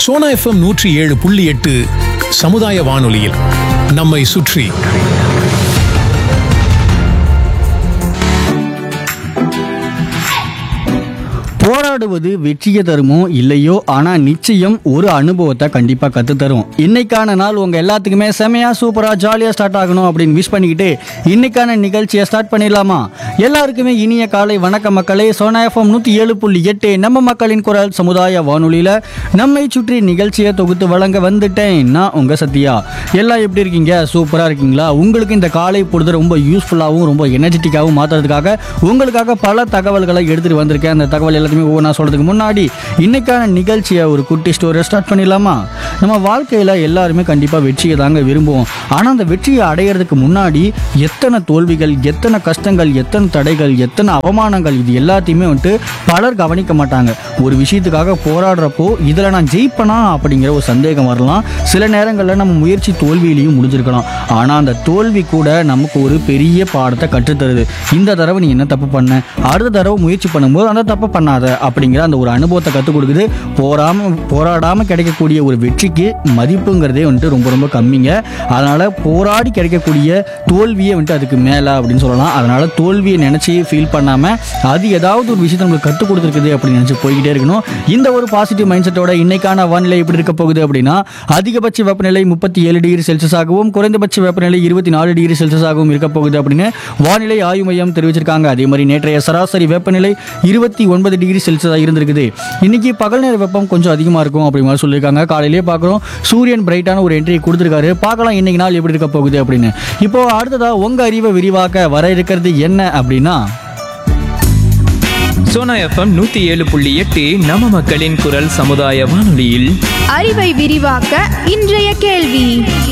Sona FM நூற்றி ஏழு புள்ளி எட்டு சமுதாய வானொலியில் நம்மை சுற்றி போராடுவது வெற்றியை தருமோ இல்லையோ ஆனால் நிச்சயம் ஒரு அனுபவத்தை கண்டிப்பாக கற்று தரும் இன்னைக்கான நாள் உங்கள் எல்லாத்துக்குமே செமையா சூப்பராக ஜாலியாக ஸ்டார்ட் ஆகணும் அப்படின்னு விஷ் பண்ணிக்கிட்டு இன்னைக்கான நிகழ்ச்சியை ஸ்டார்ட் பண்ணிடலாமா எல்லாருக்குமே இனிய காலை வணக்க மக்களே சோனா எஃப்எம் நூற்றி ஏழு புள்ளி எட்டு நம்ம மக்களின் குரல் சமுதாய வானொலியில் நம்மை சுற்றி நிகழ்ச்சியை தொகுத்து வழங்க வந்துட்டேன் நான் உங்கள் சத்யா எல்லாம் எப்படி இருக்கீங்க சூப்பராக இருக்கீங்களா உங்களுக்கு இந்த காலை பொழுது ரொம்ப யூஸ்ஃபுல்லாகவும் ரொம்ப எனர்ஜெட்டிக்காகவும் மாற்றுறதுக்காக உங்களுக்காக பல தகவல்களை எடுத்துகிட்டு வந்திருக்கேன் அந்த தகவல் எல்லாத்தையுமே ஒவ்வொன்றா சொல்கிறதுக்கு முன்னாடி இன்னைக்கான நிகழ்ச்சியை ஒரு குட்டி ஸ்டோரியை ஸ்டார்ட் பண்ணிடலாமா நம்ம வாழ்க்கையில் எல்லாருமே கண்டிப்பாக வெற்றியை தாங்க விரும்புவோம் ஆனால் அந்த வெற்றியை அடையிறதுக்கு முன்னாடி எத்தனை தோல்விகள் எத்தனை கஷ்டங்கள் எத்தனை தடைகள் எத்தனை அவமானங்கள் இது எல்லாத்தையுமே வந்துட்டு பலர் கவனிக்க மாட்டாங்க ஒரு விஷயத்துக்காக போராடுறப்போ இதில் நான் ஜெயிப்பனா அப்படிங்கிற ஒரு சந்தேகம் வரலாம் சில நேரங்களில் நம்ம முயற்சி தோல்வியிலையும் முடிஞ்சிருக்கலாம் ஆனால் அந்த தோல்வி கூட நமக்கு ஒரு பெரிய பாடத்தை கற்றுத்தருது இந்த தடவை நீ என்ன தப்பு பண்ண அடுத்த தடவை முயற்சி பண்ணும்போது அந்த தப்பு பண்ணாத அப்படிங்கிற அந்த ஒரு அனுபவத்தை கற்றுக் கொடுக்குது போராம போராடாமல் கிடைக்கக்கூடிய ஒரு வெற்றிக்கு மதிப்புங்கிறதே வந்துட்டு ரொம்ப ரொம்ப கம்மிங்க அதனால் போராடி கிடைக்கக்கூடிய தோல்வியே வந்துட்டு அதுக்கு மேலே அப்படின்னு சொல்லலாம் அதனால் தோல்வியை நினச்சி ஃபீல் பண்ணாமல் அது ஏதாவது ஒரு விஷயத்தை நம்மளுக்கு கற்றுக் கொடுத்துருக்குது அப்படின்னு நினச்சி போய்கிட்டே இருக்கணும் இந்த ஒரு பாசிட்டிவ் மைண்ட் செட்டோட இன்னைக்கான வானிலை எப்படி இருக்க போகுது அப்படின்னா அதிகபட்ச வெப்பநிலை முப்பத்தி ஏழு டிகிரி செல்சியஸாகவும் குறைந்தபட்ச வெப்பநிலை இருபத்தி நாலு டிகிரி செல்சியஸாகவும் இருக்க போகுது அப்படின்னு வானிலை ஆய்வு மையம் தெரிவிச்சிருக்காங்க அதே மாதிரி நேற்றைய சராசரி வெப்பநிலை இருபத்தி ஒன்பது டிகிரி செல்சியஸாக இருந்திருக்குது இன்னைக்கு பகல் நேர வெப்பம் கொஞ்சம் அதிகமாக இருக்கும் அப்படி மாதிரி சொல்லியிருக்காங்க காலையிலேயே பார்க்குறோம் சூரியன் பிரைட்டான ஒரு என்ட்ரி கொடுத்துருக்காரு பார்க்கலாம் இன்னைக்கு நாள் எப்படி இருக்க போகுது அப்படின்னு இப்போ அடுத்ததா உங்க அறிவை விரிவாக்க வர இருக்கிறது என்ன அப்படின்னா சோனா எஃப்எம் நூத்தி ஏழு புள்ளி எட்டு நம்ம மக்களின் குரல் சமுதாய வானொலியில் அறிவை விரிவாக்க இன்றைய கேள்வி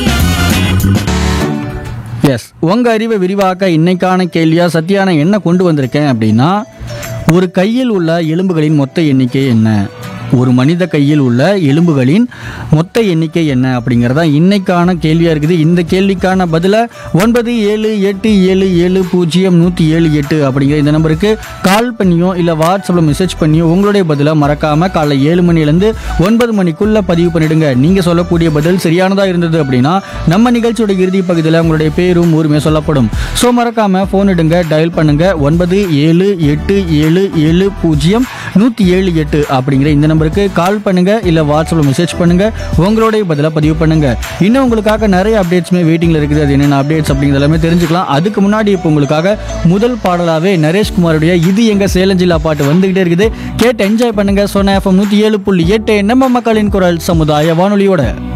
எஸ் உங்க அறிவை விரிவாக்க இன்னைக்கான கேள்வியா சத்யான என்ன கொண்டு வந்திருக்கேன் அப்படின்னா ஒரு கையில் உள்ள எலும்புகளின் மொத்த எண்ணிக்கை என்ன ஒரு மனித கையில் உள்ள எலும்புகளின் மொத்த எண்ணிக்கை என்ன அப்படிங்கிறதா இன்னைக்கான கேள்வியாக இருக்குது இந்த கேள்விக்கான பதிலை ஒன்பது ஏழு எட்டு ஏழு ஏழு பூஜ்ஜியம் நூற்றி ஏழு எட்டு அப்படிங்கிற இந்த நம்பருக்கு கால் பண்ணியோ இல்லை வாட்ஸ்அப்பில் மெசேஜ் பண்ணியோ உங்களுடைய பதிலை மறக்காமல் காலைல ஏழு மணிலேருந்து ஒன்பது மணிக்குள்ளே பதிவு பண்ணிடுங்க நீங்கள் சொல்லக்கூடிய பதில் சரியானதாக இருந்தது அப்படின்னா நம்ம நிகழ்ச்சியோட இறுதி பகுதியில் உங்களுடைய பேரும் ஊருமே சொல்லப்படும் ஸோ மறக்காமல் ஃபோன் எடுங்க டயல் பண்ணுங்க ஒன்பது ஏழு எட்டு ஏழு ஏழு பூஜ்ஜியம் நூற்றி ஏழு எட்டு அப்படிங்கிற இந்த நம்பருக்கு கால் பண்ணுங்க இல்லை வாட்ஸ்அப்பில் மெசேஜ் பண்ணுங்க உங்களுடைய பதிலாக பதிவு பண்ணுங்க இன்னும் உங்களுக்காக நிறைய அப்டேட்ஸுமே வெயிட்டிங்கில் இருக்குது அது என்னென்ன அப்டேட்ஸ் அப்படிங்கிறது எல்லாமே தெரிஞ்சுக்கலாம் அதுக்கு முன்னாடி இப்போ உங்களுக்காக முதல் பாடலாகவே நரேஷ்குமாருடைய இது எங்க சேலஞ்சில்லா பாட்டு வந்துகிட்டே இருக்குது கேட்டு என்ஜாய் பண்ணுங்க சொன்ன எஃப்எம் நூற்றி ஏழு புள்ளி எட்டு நம்ம மக்களின் குரல் சமுதாய வானொலியோட